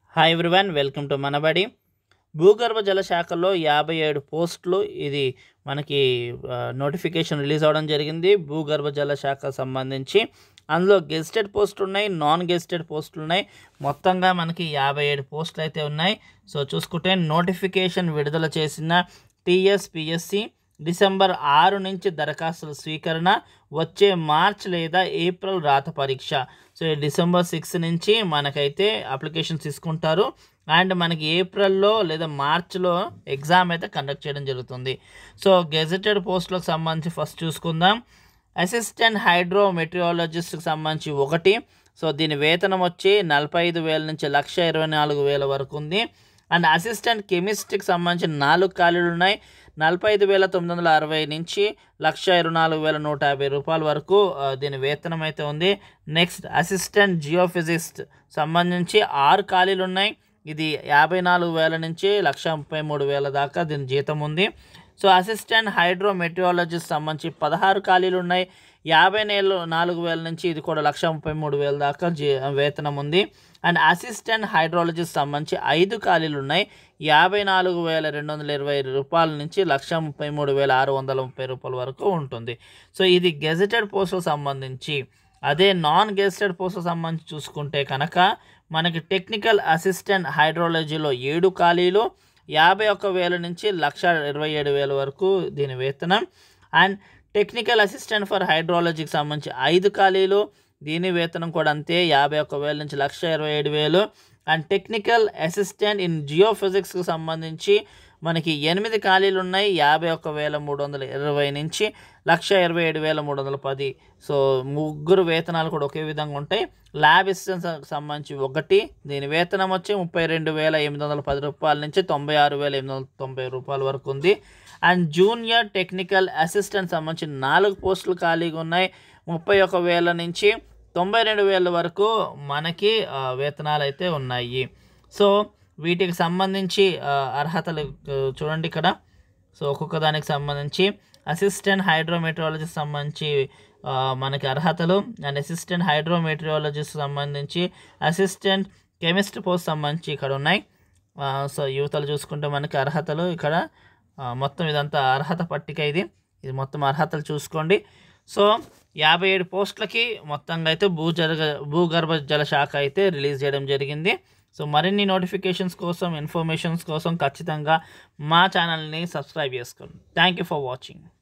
hi everyone welcome to Manabadi భూగర్భ జల శాఖలో యాభై ఏడు పోస్టులు ఇది మనకి నోటిఫికేషన్ రిలీజ్ అవ్వడం జరిగింది భూగర్భ జల శాఖ సంబంధించి అందులో గెస్టెడ్ పోస్టులు ఉన్నాయి నాన్ గెస్టెడ్ పోస్టులు ఉన్నాయి మొత్తంగా మనకి యాభై ఏడు పోస్టులు అయితే ఉన్నాయి సో చూసుకుంటే నోటిఫికేషన్ విడుదల చేసిన టీఎస్పిఎస్సి డిసెంబర్ ఆరు నుంచి దరఖాస్తుల స్వీకరణ వచ్చే మార్చ్ లేదా ఏప్రిల్ రాత పరీక్ష సో ఈ డిసెంబర్ సిక్స్ నుంచి మనకైతే అప్లికేషన్స్ తీసుకుంటారు అండ్ మనకి ఏప్రిల్లో లేదా మార్చ్లో ఎగ్జామ్ అయితే కండక్ట్ చేయడం జరుగుతుంది సో గెజెటెడ్ పోస్టులకు సంబంధించి ఫస్ట్ చూసుకుందాం అసిస్టెంట్ హైడ్రో మెటీరియాలజిస్ట్కి సంబంధించి ఒకటి సో దీని వేతనం వచ్చి నలభై ఐదు వేల నుంచి లక్ష ఇరవై నాలుగు వేల వరకు ఉంది అండ్ అసిస్టెంట్ కెమిస్ట్రీకి సంబంధించి నాలుగు ఖాళీలు ఉన్నాయి నలభై ఐదు వేల తొమ్మిది వందల అరవై నుంచి లక్ష ఇరవై నాలుగు వేల నూట యాభై రూపాయల వరకు ఆ, దీని వేతనం అయితే ఉంది నెక్స్ట్ అసిస్టెంట్ జియోఫిజిస్ట్ సంబంధించి ఆరు ఖాళీలు ఉన్నాయి ఇది యాభై నాలుగు వేల నుంచి లక్ష ముప్పై మూడు వేల దాకా దీని జీతం ఉంది సో అసిస్టెంట్ హైడ్రో మెటీరియాలజిస్ట్ సంబంధించి పదహారు ఖాళీలు ఉన్నాయి యాభై నేలు నాలుగు వేల నుంచి ఇది కూడా లక్ష ముప్పై మూడు వేల దాకా జీ వేతనం ఉంది అండ్ అసిస్టెంట్ హైడ్రాలజిస్ట్ సంబంధించి ఐదు ఖాళీలు ఉన్నాయి యాభై నాలుగు వేల రెండు వందల ఇరవై రూపాయల నుంచి లక్ష ముప్పై మూడు వేల ఆరు వందల ముప్పై రూపాయల వరకు ఉంటుంది సో ఇది గెజెటెడ్ పోస్టులకు సంబంధించి అదే నాన్ గెజెటెడ్ పోస్టులకు సంబంధించి చూసుకుంటే కనుక మనకి టెక్నికల్ అసిస్టెంట్ హైడ్రాలజీలో ఏడు ఖాళీలు యాభై ఒక్క వేల నుంచి లక్ష ఇరవై ఏడు వేల వరకు దీని వేతనం అండ్ టెక్నికల్ అసిస్టెంట్ ఫర్ హైడ్రాలజీకి సంబంధించి ఐదు ఖాళీలు దీని వేతనం కూడా అంతే యాభై ఒక్క వేల నుంచి లక్ష ఇరవై ఏడు వేలు అండ్ టెక్నికల్ అసిస్టెంట్ ఇన్ జియోఫిజిక్స్కి సంబంధించి మనకి ఎనిమిది ఖాళీలు ఉన్నాయి యాభై ఒక్క వేల మూడు వందల ఇరవై నుంచి లక్ష ఇరవై ఏడు వేల మూడు వందల పది సో ముగ్గురు వేతనాలు కూడా ఒకే విధంగా ఉంటాయి ల్యాబ్ అసిస్టెంట్ సంబంధించి ఒకటి దీని వేతనం వచ్చి ముప్పై రెండు వేల ఎనిమిది వందల పది రూపాయల నుంచి తొంభై ఆరు వేల ఎనిమిది వందల తొంభై రూపాయల వరకు ఉంది అండ్ జూనియర్ టెక్నికల్ అసిస్టెంట్ సంబంధించి నాలుగు పోస్టులు ఖాళీగా ఉన్నాయి ముప్పై ఒక వేల నుంచి తొంభై రెండు వేల వరకు మనకి ఆ, వేతనాలు అయితే ఉన్నాయి సో వీటికి సంబంధించి ఆ, అర్హతలు ఆ, చూడండి ఇక్కడ సో ఒక్కొక్క దానికి సంబంధించి అసిస్టెంట్ హైడ్రోమెట్రాలజీకి సంబంధించి ఆ, మనకి అర్హతలు అండ్ అసిస్టెంట్ హైడ్రోమెట్రియాలజిస్ట్ సంబంధించి అసిస్టెంట్ కెమిస్ట్ పోస్ట్ సంబంధించి ఇక్కడ ఉన్నాయి ఆ, సో యువతలు చూసుకుంటే మనకి అర్హతలు ఇక్కడ ఆ, మొత్తం ఇదంతా అర్హత పట్టిక ఇది ఇది మొత్తం అర్హతలు చూసుకోండి సో యాభై ఏడు పోస్టులకి మొత్తంగా అయితే భూ జరగ భూగర్భ జల శాఖ అయితే రిలీజ్ చేయడం జరిగింది సో మరిన్ని నోటిఫికేషన్స్ కోసం ఇన్ఫర్మేషన్స్ కోసం ఖచ్చితంగా మా ఛానల్ని సబ్స్క్రైబ్ చేసుకోండి థ్యాంక్ యూ ఫర్ వాచింగ్